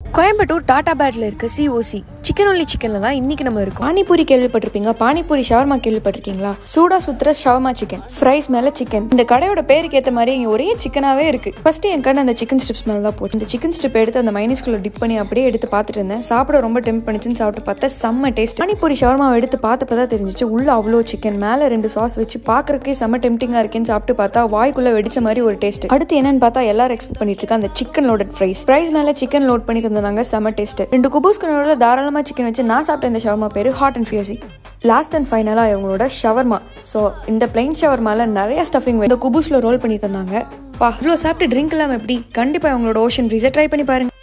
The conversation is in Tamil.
கோயம்புத்தூர் டாடா பேட்ல இருக்க சிஓசி சிக்கன் ஒன்லி சிக்கன்ல தான் இன்னைக்கு நம்ம இருக்கோம் பானிபூரி கேள்விப்பட்டிருப்பீங்க பானிபூரி ஷவர்மா கேள்விப்பட்டிருக்கீங்களா சூடா சுத்துற ஷவர்மா சிக்கன் ஃப்ரைஸ் மேல சிக்கன் இந்த கடையோட பேருக்கு ஏத்த மாதிரி இங்க ஒரே சிக்கனாவே இருக்கு ஃபர்ஸ்ட் என் கண்ணு அந்த சிக்கன் ஸ்ட்ரிப்ஸ் மேல தான் போச்சு இந்த சிக்கன் ஸ்ட்ரிப் எடுத்து அந்த மைனஸ்குள்ள டிப் பண்ணி அப்படியே எடுத்து பார்த்துட்டு இருந்தேன் சாப்பிட ரொம்ப டெம்ப் பண்ணிச்சுன்னு சாப்பிட்டு பார்த்தா செம்ம டேஸ்ட் பானிபூரி ஷவர்மாவை எடுத்து பார்த்தப்ப தான் தெரிஞ்சிச்சு உள்ள அவ்வளோ சிக்கன் மேல ரெண்டு சாஸ் வச்சு பாக்குறதுக்கே செம்ம டெம்டிங்கா இருக்கேன்னு சாப்பிட்டு பார்த்தா வாய்க்குள்ள வெடிச்ச மாதிரி ஒரு டேஸ்ட் அடுத்து என்னன்னு பார்த்தா எல்லாரும் எக்ஸ்பெக்ட் பண்ணிட்டு இருக்க அந்த சிக்கன் லோடட் ஃப்ரைஸ் ஃப்ரைஸ் மேல சிக்கன் லோட் பண்ணி தந்தாங்க செம்ம டேஸ்ட் ரெண்டு குபூஸ்க்கு நடுவில் தாராளமா சிக்கன் வச்சு நான் சாப்பிட்ட இந்த ஷவர்மா பேரு hot and fierce last and ஃபைனலாக இவங்களோட ஷவர்மா ஸோ இந்த பிளைன் ஷவர்மால நிறைய ஸ்டஃபிங் இந்த குபூஸ்ல ரோல் பண்ணி தந்தாங்க பா இவ்வளோ சாப்பிட்டு ட்ரிங்க் எல்லாம் எப்படி கண்டிப்பாக இவங்களோட ஓஷன் ஃப்ரீஸை ட்ரை பண்ணி பாருங்க